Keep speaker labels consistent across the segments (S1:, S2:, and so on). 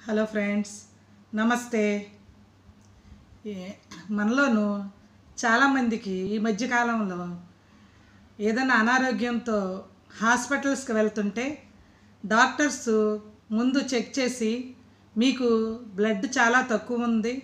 S1: hello friends నమస్తే ఏ- మనలోను చాలామందికి ఈ మధ్యకాలంలో ఏదైనా అనారోగ్యంతో హాస్పిటల్స్కి వెళ్తుంటే డాక్టర్స్ ముందు చెక్ చేసి మీకు బ్లడ్ చాలా తక్కువ ఉంది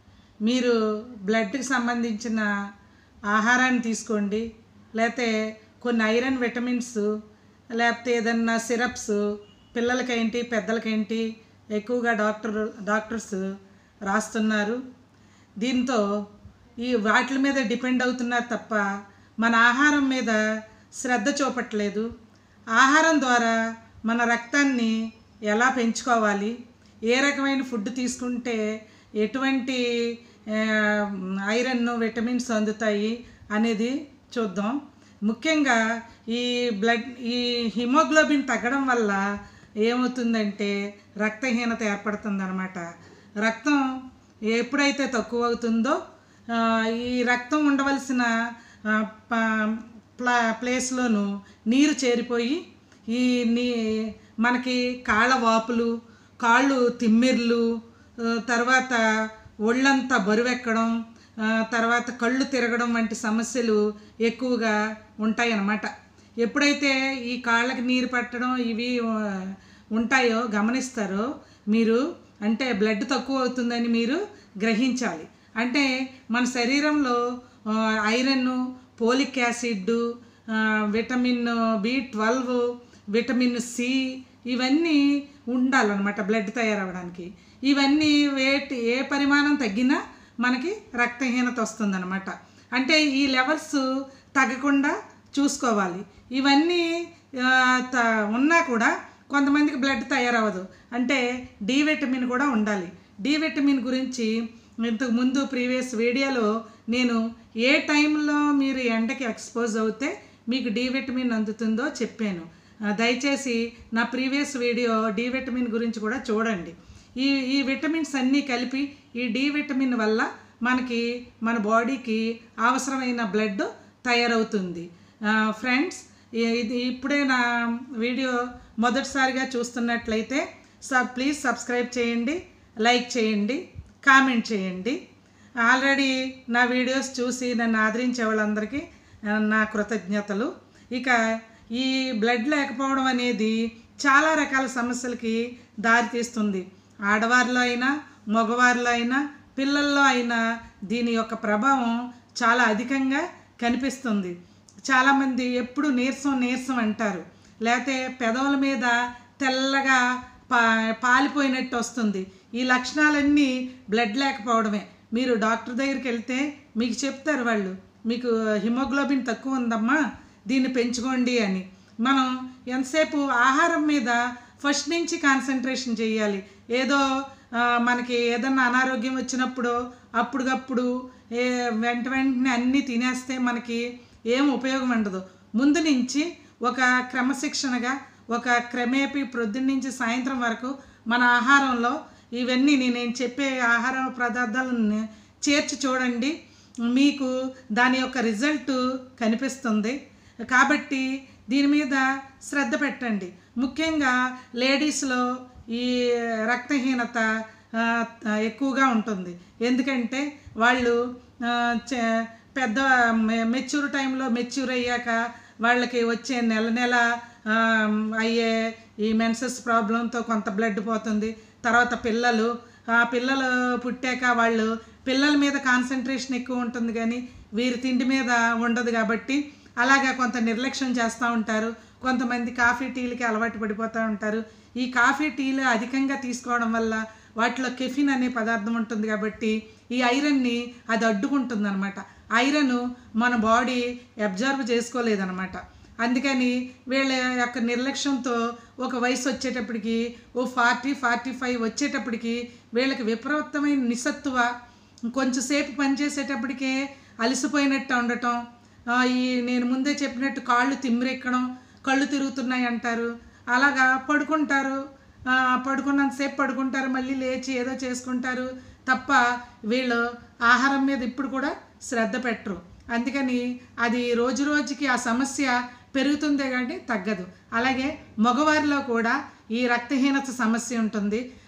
S1: మీరు బ్లడ్కి సంబంధించిన ఆహారాన్ని తీసుకోండి లేకపోతే కొన్ని ఐరన్ విటమిన్స్ లేకపోతే ఏదన్నా సిరప్స్ పిల్లలకేంటి పెద్దలకేంటి ఎక్కువగా డాక్టర్ డాక్టర్స్ రాస్తున్నారు దీంతో ఈ వాటి మీద డిపెండ్ అవుతున్నారు తప్ప మన ఆహారం మీద శ్రద్ధ చూపట్లేదు ఆహారం ద్వారా మన రక్తాన్ని ఎలా పెంచుకోవాలి ఏ రకమైన ఫుడ్ తీసుకుంటే ఎటువంటి ఆ, ఐరన్ విటమిన్స్ అందుతాయి అనేది చూద్దాం ముఖ్యంగా ఈ బ్లడ్ ఈ హిమోగ్లోబిన్ తగ్గడం వల్ల ఏమవుతుందంటే రక్తహీనత ఏర్పడుతుందన్నమాట రక్తం ఎప్పుడైతే తక్కువ అవుతుందో ఆ, ఈ రక్తం ఉండవలసిన ఆ, ప- ప్లా ప్లేస్లోను నీరు చేరిపోయి ఈ నీ మనకి కాళ్ళ వాపులు కాళ్ళు తిమ్మిర్లు ఆ, తర్వాత ఒళ్ళంతా బరువెక్కడం ఆ, తర్వాత కళ్ళు తిరగడం వంటి సమస్యలు ఎక్కువగా ఉంటాయి అన్నమాట ఎప్పుడైతే ఈ కాళ్ళకి నీరు పట్టడం ఇవి ఆ, ఉంటాయో గమనిస్తారో మీరు అంటే బ్లడ్ తక్కువ అవుతుందని మీరు గ్రహించాలి అంటే మన శరీరంలో ఆ, ఐరన్ పోలిక్ యాసిడ్ ఆ, vitamin B twelve vitamin C ఇవన్నీ ఉండాలన్నమాట బ్లడ్ తయారవడానికి ఇవన్నీ వేటి ఏ పరిమాణం తగ్గినా మనకి రక్తహీనత వస్తుందన్నమాట అంటే ఈ లెవెల్స్ తగ్గకుండా చూసుకోవాలి ఇవన్నీ ఆ, త- ఉన్నా కూడా కొంతమందికి బ్లడ్ తయారవ్వదు అంటే డి విటమిన్ కూడా ఉండాలి డి విటమిన్ గురించి ఇంతకు ముందు ప్రీవియస్ వీడియోలో నేను ఏ టైంలో మీరు ఎండకి ఎక్స్పోజ్ అవుతే మీకు డి విటమిన్ అందుతుందో చెప్పాను ఆ, దయచేసి నా ప్రీవియస్ వీడియో డి విటమిన్ గురించి కూడా చూడండి ఈ ఈ విటమిన్స్ అన్నీ కలిపి ఈ డి విటమిన్ వల్ల మనకి మన బాడీకి అవసరమైన బ్లడ్ తయారవుతుంది ఫ్రెండ్స్ ఇది ఇప్పుడే నా వీడియో మొదటిసారిగా చూస్తున్నట్లయితే సబ్ ప్లీజ్ సబ్స్క్రైబ్ చేయండి లైక్ చేయండి కామెంట్ చేయండి ఆల్రెడీ నా వీడియోస్ చూసి నన్ను ఆదరించే వాళ్ళందరికీ ఆ, నా కృతజ్ఞతలు ఇక ఈ బ్లడ్ లేకపోవడం అనేది చాలా రకాల సమస్యలకి దారితీస్తుంది ఆడవారిలో అయినా మగవారిలో అయినా పిల్లల్లో అయినా దీని యొక్క ప్రభావం చాలా అధికంగా కనిపిస్తుంది చాలామంది ఎప్పుడు నీరసం నీరసం అంటారు లేకపోతే పెదవుల మీద తెల్లగా పా పాలిపోయినట్టు వస్తుంది ఈ లక్షణాలన్నీ బ్లడ్ లేకపోవడమే మీరు డాక్టర్ దగ్గరికి వెళ్తే మీకు చెప్తారు వాళ్ళు మీకు హిమోగ్లోబిన్ తక్కువ ఉందమ్మా దీన్ని పెంచుకోండి అని మనం ఎంతసేపు ఆహారం మీద ఫస్ట్ నుంచి కాన్సన్ట్రేషన్ చేయాలి ఏదో ఆ, మనకి ఏదన్నా అనారోగ్యం వచ్చినప్పుడు అప్పుడుకప్పుడు ఏ వెంట వెంటనే అన్నీ తినేస్తే మనకి ఏం ఉపయోగం ఉండదు ముందు నుంచి ఒక క్రమశిక్షణగా ఒక క్రమేపీ ప్రొద్దున నుంచి సాయంత్రం వరకు మన ఆహారంలో ఇవన్నీ నేను చెప్పే ఆహార పదార్థాలను చేర్చి చూడండి మీకు దాని యొక్క రిజల్ట్ కనిపిస్తుంది కాబట్టి దీని మీద శ్రద్ధ పెట్టండి ముఖ్యంగా లేడీస్లో ఈ రక్తహీనత ఆ, ఎక్కువగా ఉంటుంది ఎందుకంటే వాళ్ళు ఆ, చ- పెద్ద మెచ్యూర్ టైంలో మెచ్యూర్ అయ్యాక వాళ్ళకి వచ్చే నెల నెల ఆ, అయ్యే ఈ మెన్సెస్ ప్రాబ్లంతో కొంత బ్లడ్ పోతుంది తర్వాత పిల్లలు ఆ పిల్లలు పుట్టాక వాళ్ళు పిల్లల మీద కాన్సన్ట్రేషన్ ఎక్కువ ఉంటుంది కానీ వీరి తిండి మీద ఉండదు కాబట్టి అలాగా కొంత నిర్లక్ష్యం చేస్తూ ఉంటారు కొంతమంది కాఫీ టీలకి అలవాటు పడిపోతూ ఉంటారు ఈ కాఫీ టీలు అధికంగా తీసుకోవడం వల్ల వాటిలో కెఫిన్ అనే పదార్థం ఉంటుంది కాబట్టి ఈ ఐరన్ని అది అడ్డుకుంటుంది అనమాట ఐరన్ మన బాడీ అబ్జర్వ్ చేసుకోలేదన్నమాట అందుకని వీళ్ళ యొక్క నిర్లక్ష్యంతో ఒక వయసు వచ్చేటప్పటికి ఓ ఫార్టీ ఫార్టీ ఫైవ్ వచ్చేటప్పటికి వీళ్ళకి విపరీతమైన నిస్సత్తువ కొంచెంసేపు పనిచేసేటప్పటికే అలసిపోయినట్టు ఉండటం ఆ, ఈ నేను ముందే చెప్పినట్టు కాళ్ళు తిమ్మిరెక్కడం కళ్ళు తిరుగుతున్నాయి అంటారు అలాగా పడుకుంటారు ఆ, పడుకున్నంతసేపు పడుకుంటారు మళ్ళీ లేచి ఏదో చేసుకుంటారు తప్ప వీళ్ళు ఆహారం మీద ఇప్పుడు కూడా శ్రద్ధ పెట్టరు అందుకని అది రోజు రోజుకి ఆ సమస్య పెరుగుతుందే కానీ తగ్గదు అలాగే మగవారిలో కూడా ఈ రక్తహీనత సమస్య ఉంటుంది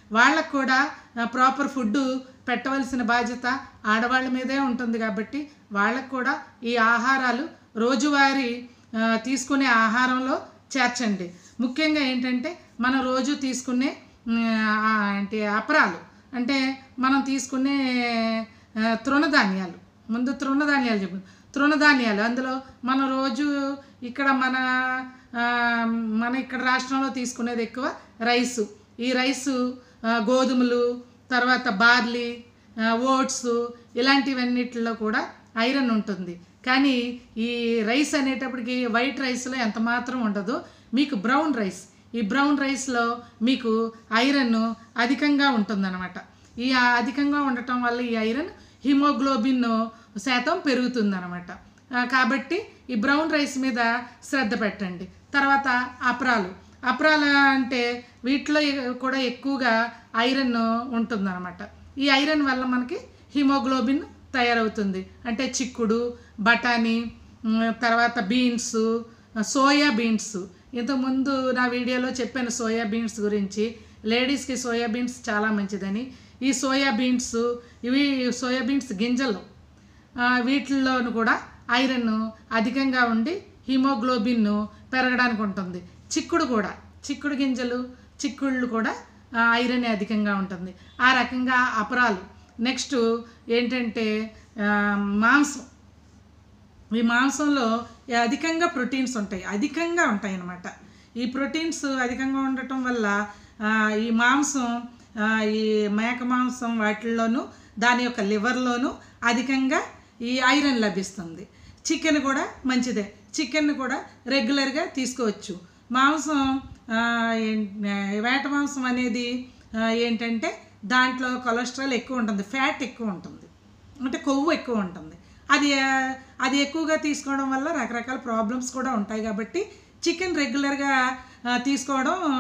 S1: వాళ్ళకు కూడా ప్రాపర్ ఫుడ్ పెట్టవలసిన బాధ్యత ఆడవాళ్ళ మీదే ఉంటుంది కాబట్టి వాళ్ళకు కూడా ఈ ఆహారాలు రోజువారీ ఆ, తీసుకునే ఆహారంలో చేర్చండి ముఖ్యంగా ఏంటంటే మనం రోజు తీసుకునే ఉమ్, ఆ, ఏంటి అపరాలు అంటే మనం తీసుకునే ఆ, తృణధాన్యాలు ముందు తృణధాన్యాలు చెప్పు తృణధాన్యాలు అందులో మనం రోజు ఇక్కడ మన ఆ, మన ఇక్కడ రాష్ట్రంలో తీసుకునేది ఎక్కువ రైసు ఈ రైసు ఆ, గోధుమలు తర్వాత బార్లీ ఆ, ఓట్స్ ఇలాంటివన్నిటిలో కూడా ఐరన్ ఉంటుంది కానీ ఈ రైస్ అనేటప్పటికి వైట్ రైస్లో ఎంత మాత్రం ఉండదు మీకు బ్రౌన్ రైస్ ఈ బ్రౌన్ రైస్లో మీకు ఐరన్ అధికంగా ఉంటుందన్నమాట ఈ అధికంగా ఉండటం వల్ల ఈ ఐరన్ హిమోగ్లోబిన్ శాతం పెరుగుతుందన్నమాట ఆ, కాబట్టి ఈ బ్రౌన్ రైస్ మీద శ్రద్ధ పెట్టండి తర్వాత అప్రాలు అప్రాలు అంటే వీటిలో కూడా ఎక్కువగా ఐరన్ ఉంటుందన్నమాట ఈ ఐరన్ వల్ల మనకి హిమోగ్లోబిన్ తయారవుతుంది అంటే చిక్కుడు బఠానీ ఉమ్, తర్వాత బీన్స్ సోయా బీన్స్ ఇంతకుముందు నా వీడియోలో చెప్పాను సోయా బీన్స్ గురించి లేడీస్కి సోయా బీన్స్ చాలా మంచిదని ఈ సోయా బీన్స్ ఇవి సోయా బీన్స్ గింజలు ఆ, వీటిల్లోనూ కూడా ఐరన్ అధికంగా ఉండి హిమోగ్లోబిన్ పెరగడానికి ఉంటుంది చిక్కుడు కూడా చిక్కుడు గింజలు చిక్కుళ్ళు కూడా ఆ, ఐరన్ అధికంగా ఉంటుంది ఆ రకంగా అపరాలు నెక్స్ట్ ఏంటంటే ఆ, మాంసం ఈ మాంసంలో అధికంగా ప్రోటీన్స్ ఉంటాయి అధికంగా ఉంటాయి అన్నమాట ఈ ప్రోటీన్స్ అధికంగా ఉండటం వల్ల ఆ, ఈ మాంసం ఆ, ఈ మేక మాంసం వాటిల్లోనూ దాని యొక్క లివర్లోనూ అధికంగా ఈ ఐరన్ లభిస్తుంది చికెన్ కూడా మంచిదే చికెన్ కూడా రెగ్యులర్గా తీసుకోవచ్చు మాంసం ఆ, ఏం- వేట మాంసం అనేది ఆ, ఏంటంటే దాంట్లో కొలెస్ట్రాల్ ఎక్కువ ఉంటుంది ఫ్యాట్ ఎక్కువ ఉంటుంది అంటే కొవ్వు ఎక్కువ ఉంటుంది అది ఆ, అది ఎక్కువగా తీసుకోవడం వల్ల రకరకాల ప్రాబ్లమ్స్ కూడా ఉంటాయి కాబట్టి చికెన్ రెగ్యులర్గా ఆ, తీసుకోవడం ఆ,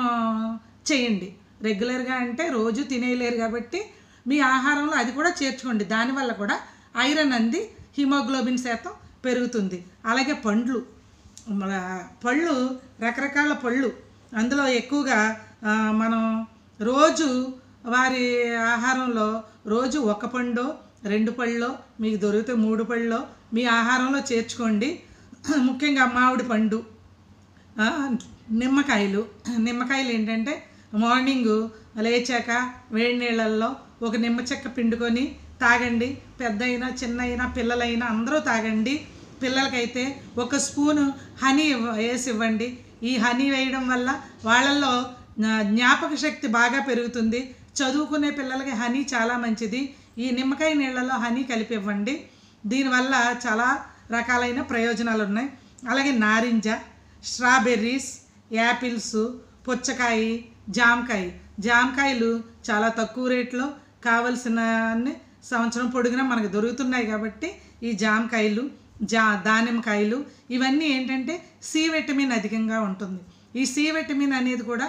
S1: చేయండి రెగ్యులర్గా అంటే రోజు తినేయలేరు కాబట్టి మీ ఆహారంలో అది కూడా చేర్చుకోండి దానివల్ల కూడా ఐరన్ అంది హిమోగ్లోబిన్ శాతం పెరుగుతుంది అలాగే పండ్లు మన పళ్ళు రకరకాల పళ్ళు అందులో ఎక్కువగా ఆ, మనం రోజు వారి ఆహారంలో రోజు ఒక పండు రెండు పళ్ళో మీకు దొరికితే మూడు పళ్ళో మీ ఆహారంలో చేర్చుకోండి ముఖ్యంగా మామిడి పండు ఆ, నిమ్మకాయలు నిమ్మకాయలు ఏంటంటే మార్నింగ్ లేచాక వేడి నీళ్ళల్లో ఒక నిమ్మ చెక్క పిండుకొని తాగండి పెద్ద అయినా చిన్న అయినా పిల్లలైనా అందరూ తాగండి పిల్లలకైతే ఒక స్పూను హనీ ఇవ్వ- వేసి ఇవ్వండి ఈ హనీ వేయడం వల్ల వాళ్ళల్లో ఆ, జ్ఞాపక శక్తి బాగా పెరుగుతుంది చదువుకునే పిల్లలకి హనీ చాలా మంచిది ఈ నిమ్మకాయ నీళ్ళలో హనీ కలిపి ఇవ్వండి దీనివల్ల చాలా రకాలైన ప్రయోజనాలు ఉన్నాయి అలాగే నారింజ స్ట్రాబెర్రీస్ యాపిల్స్ పుచ్చకాయ జామకాయ జామకాయలు చాలా తక్కువ రేట్లో కావలసిన అన్ని సంవత్సరం పొడుగునా మనకు దొరుకుతున్నాయి కాబట్టి ఈ జామకాయలు జా దానిమ్మకాయలు ఇవన్నీ ఏంటంటే సి విటమిన్ అధికంగా ఉంటుంది ఈ సి విటమిన్ అనేది కూడా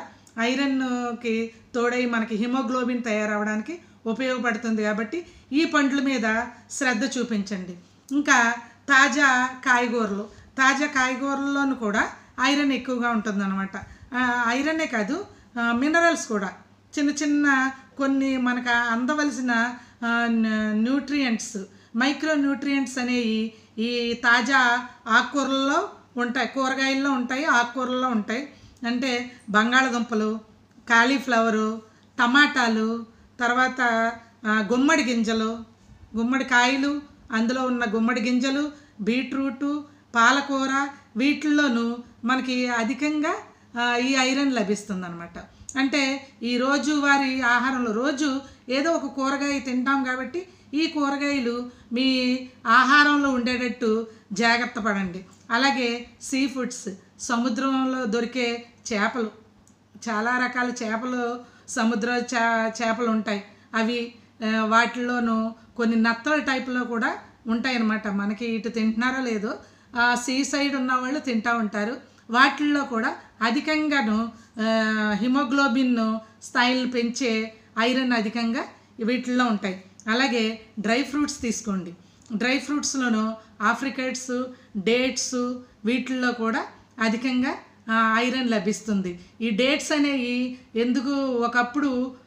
S1: ఐరన్కి తోడై మనకి హిమోగ్లోబిన్ తయారవడానికి ఉపయోగపడుతుంది కాబట్టి ఈ పండ్ల మీద శ్రద్ధ చూపించండి ఇంకా తాజా కాయగూరలు తాజా కాయగూరల్లోనూ కూడా ఐరన్ ఎక్కువగా ఉంటుందన్నమాట ఆ, ఐరనే కాదు ఆ, మినరల్స్ కూడా చిన్న చిన్న కొన్ని మనకు అందవలసిన ఆ, న్యూ- న్యూట్రియంట్స్ మైక్రో న్యూట్రియంట్స్ అనేవి ఈ తాజా ఆకుకూరల్లో ఉంటాయి కూరగాయల్లో ఉంటాయి ఆకుకూరల్లో ఉంటాయి అంటే బంగాళదుంపలు కాలీఫ్లవరు టమాటాలు తర్వాత ఆ, గుమ్మడి గింజలు గుమ్మడి కాయలు అందులో ఉన్న గుమ్మడి గింజలు బీట్రూటు పాలకూర వీటిల్లోనూ మనకి అధికంగా ఆ, ఈ ఐరన్ లభిస్తుంది అనమాట అంటే ఈ రోజు వారి ఆహారంలో రోజు ఏదో ఒక కూరగాయ తింటాం కాబట్టి ఈ కూరగాయలు మీ ఆహారంలో ఉండేటట్టు జాగ్రత్త పడండి అలాగే సీ ఫుడ్స్ సముద్రంలో దొరికే చేపలు చాలా రకాల చేపలు సముద్ర చే చేపలు ఉంటాయి అవి ఆ, వాటిల్లోనూ కొన్ని నత్తల టైపులో కూడా ఉంటాయి అన్నమాట మనకి ఇటు తింటున్నారో లేదో ఆ సీ సైడ్ ఉన్న వాళ్ళు తింటూ ఉంటారు వాటిల్లో కూడా అధికంగాను ఆ, హిమోగ్లోబిన్ స్థాయిలు పెంచే ఐరన్ అధికంగా వీటిల్లో ఉంటాయి అలాగే డ్రై ఫ్రూట్స్ తీసుకోండి డ్రై ఫ్రూట్స్లోను ఆఫ్రికేట్స్ డేట్స్ వీటిల్లో కూడా అధికంగా ఆ, ఐరన్ లభిస్తుంది ఈ డేట్స్ అనేవి ఎందుకు ఒకప్పుడు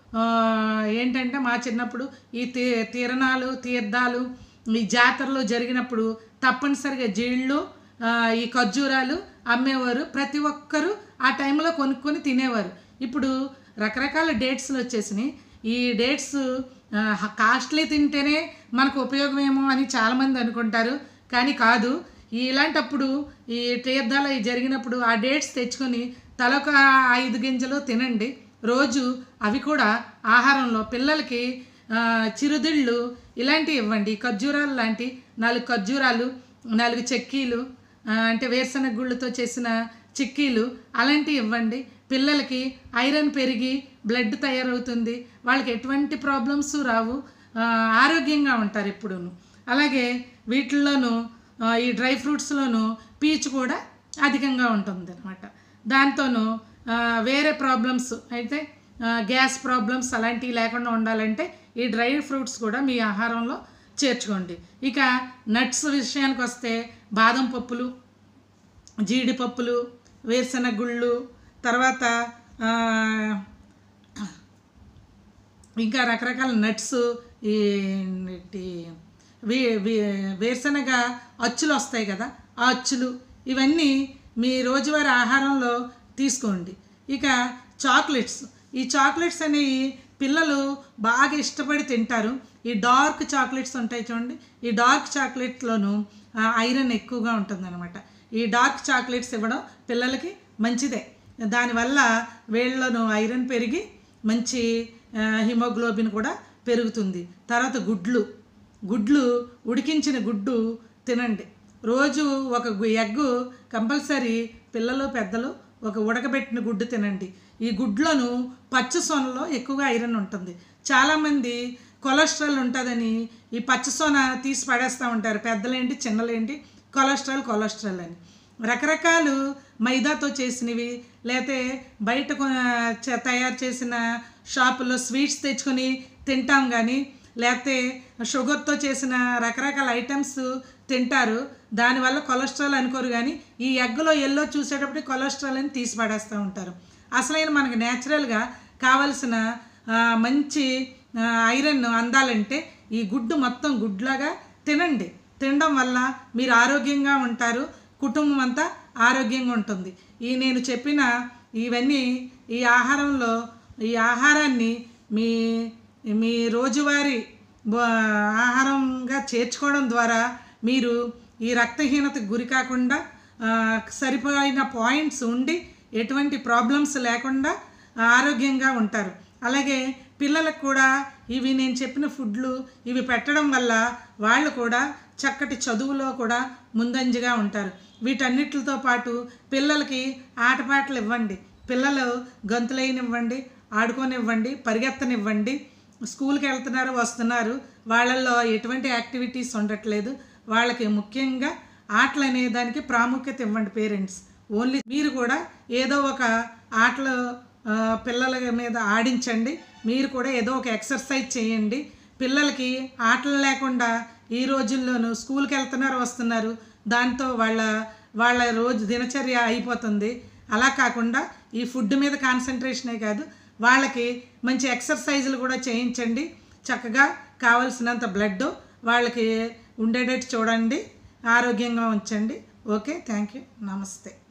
S1: ఆ, ఏంటంటే మా చిన్నప్పుడు ఈ తీ తీరణాలు తీర్థాలు ఈ జాతరలు జరిగినప్పుడు తప్పనిసరిగా జీళ్ళు ఆ, ఈ ఖర్జూరాలు అమ్మేవారు ప్రతి ఒక్కరూ ఆ టైంలో కొనుక్కొని తినేవారు ఇప్పుడు రకరకాల డేట్స్లు వచ్చేసినాయి ఈ డేట్స్ కాస్ట్లీ తింటేనే మనకు ఉపయోగమేమో అని చాలామంది అనుకుంటారు కానీ కాదు ఈ ఇలాంటప్పుడు ఈ తీర్థాలు అవి జరిగినప్పుడు ఆ డేట్స్ తెచ్చుకొని తలొక ఐదు గింజలు తినండి రోజు అవి కూడా ఆహారంలో పిల్లలకి ఆ, చిరుదిళ్ళు ఇలాంటివి ఇవ్వండి ఖర్జూరాలు లాంటి నాలుగు ఖర్జూరాలు నాలుగు చెక్కీలు ఆ, అంటే వేరుశనగ గుళ్ళతో చేసిన చిక్కీలు అలాంటివి ఇవ్వండి పిల్లలకి ఐరన్ పెరిగి బ్లడ్ తయారవుతుంది వాళ్ళకి ఎటువంటి ప్రాబ్లమ్స్ రావు ఆ, ఆరోగ్యంగా ఉంటారు ఎప్పుడూను అలాగే వీటిల్లోనూ ఆ, ఈ డ్రై ఫ్రూట్స్లోనూ పీచు కూడా అధికంగా ఉంటుంది అనమాట దాంతోనూ ఆ, వేరే ప్రాబ్లమ్స్ అయితే ఆ, గ్యాస్ ప్రాబ్లమ్స్ అలాంటివి లేకుండా ఉండాలంటే ఈ డ్రై ఫ్రూట్స్ కూడా మీ ఆహారంలో చేర్చుకోండి ఇక నట్స్ విషయానికి వస్తే బాదం పప్పులు జీడిపప్పులు వేరుశనగ గుళ్ళు తర్వాత ఆ, ఇంకా రకరకాల నట్స్ ఈ ఏంటి వే- వే- వేరుశనగ అచ్చులు వస్తాయి కదా ఆ అచ్చులు ఇవన్నీ మీ రోజువారీ ఆహారంలో తీసుకోండి ఇక చాక్లెట్స్ ఈ చాక్లెట్స్ అనేవి పిల్లలు బాగా ఇష్టపడి తింటారు ఈ డార్క్ చాక్లెట్స్ ఉంటాయి చూడండి ఈ డార్క్ చాక్లెట్లోను ఐరన్ ఎక్కువగా ఉంటుందన్నమాట ఈ డార్క్ చాక్లెట్స్ ఇవ్వడం పిల్లలకి మంచిదే దానివల్ల వేళ్ళను ఐరన్ పెరిగి మంచి ఆ, హిమోగ్లోబిన్ కూడా పెరుగుతుంది తర్వాత గుడ్లు గుడ్లు ఉడికించిన గుడ్డు తినండి రోజు ఒక గు- ఎగ్గు కంపల్సరీ పిల్లలు పెద్దలు ఒక ఉడకబెట్టిన గుడ్డు తినండి ఈ గుడ్లను పచ్చ సొనలో ఎక్కువగా ఐరన్ ఉంటుంది చాలామంది కొలెస్ట్రాల్ ఉంటుందని ఈ పచ్చ సొన తీసి పడేస్తూ ఉంటారు పెద్దలేంటి చిన్నలేంటి కొలెస్ట్రాల్ కొలెస్ట్రాల్ అని రకరకాలు మైదాతో చేసినవి లేకపోతే బయట కొ- చ- తయారు చేసిన షాపుల్లో స్వీట్స్ తెచ్చుకొని తింటాం కానీ లేకపోతే షుగర్తో చేసిన రకరకాల ఐటమ్స్ తింటారు దానివల్ల కొలెస్ట్రాల్ అనుకోరు కానీ ఈ ఎగ్గులో ఎల్లో చూసేటప్పుడు కొలెస్ట్రాల్ అని తీసి పడేస్తూ ఉంటారు అసలైన మనకు న్యాచురల్గా కావలసిన ఆ, మంచి ఆ, ఐరన్ అందాలంటే ఈ గుడ్డు మొత్తం గుడ్లాగా తినండి తినడం వల్ల మీరు ఆరోగ్యంగా ఉంటారు కుటుంబం అంతా ఆరోగ్యంగా ఉంటుంది ఈ నేను చెప్పిన ఇవన్నీ ఈ ఆహారంలో ఈ ఆహారాన్ని మీ మీ రోజువారీ బ- ఆహారంగా చేర్చుకోవడం ద్వారా మీరు ఈ రక్తహీనతకు గురి కాకుండా ఆ, సరిపోయిన పాయింట్స్ ఉండి ఎటువంటి ప్రాబ్లమ్స్ లేకుండా ఆరోగ్యంగా ఉంటారు అలాగే పిల్లలకు కూడా ఇవి నేను చెప్పిన ఫుడ్లు ఇవి పెట్టడం వల్ల వాళ్ళు కూడా చక్కటి చదువులో కూడా ముందంజగా ఉంటారు వీటన్నిటితో పాటు పిల్లలకి ఆటపాటలు ఇవ్వండి పిల్లలు గంతులైనివ్వండి ఆడుకోనివ్వండి పరిగెత్తనివ్వండి స్కూల్కి వెళ్తున్నారు వస్తున్నారు వాళ్ళల్లో ఎటువంటి యాక్టివిటీస్ ఉండట్లేదు వాళ్ళకి ముఖ్యంగా ఆటలు అనే దానికి ప్రాముఖ్యత ఇవ్వండి పేరెంట్స్ ఓన్లీ మీరు కూడా ఏదో ఒక ఆటలు ఆ, పిల్లల మీద ఆడించండి మీరు కూడా ఏదో ఒక ఎక్సర్సైజ్ చేయండి పిల్లలకి ఆటలు లేకుండా ఈ రోజుల్లోనూ స్కూల్కి వెళ్తున్నారు వస్తున్నారు దాంతో వాళ్ళ వాళ్ళ రోజు దినచర్య అయిపోతుంది అలా కాకుండా ఈ ఫుడ్ మీద కాన్సన్ట్రేషనే కాదు వాళ్ళకి మంచి ఎక్సర్సైజులు కూడా చేయించండి చక్కగా కావలసినంత బ్లడ్ వాళ్ళకి ఉండేటట్టు చూడండి ఆరోగ్యంగా ఉంచండి ఓకే థ్యాంక్ యూ నమస్తే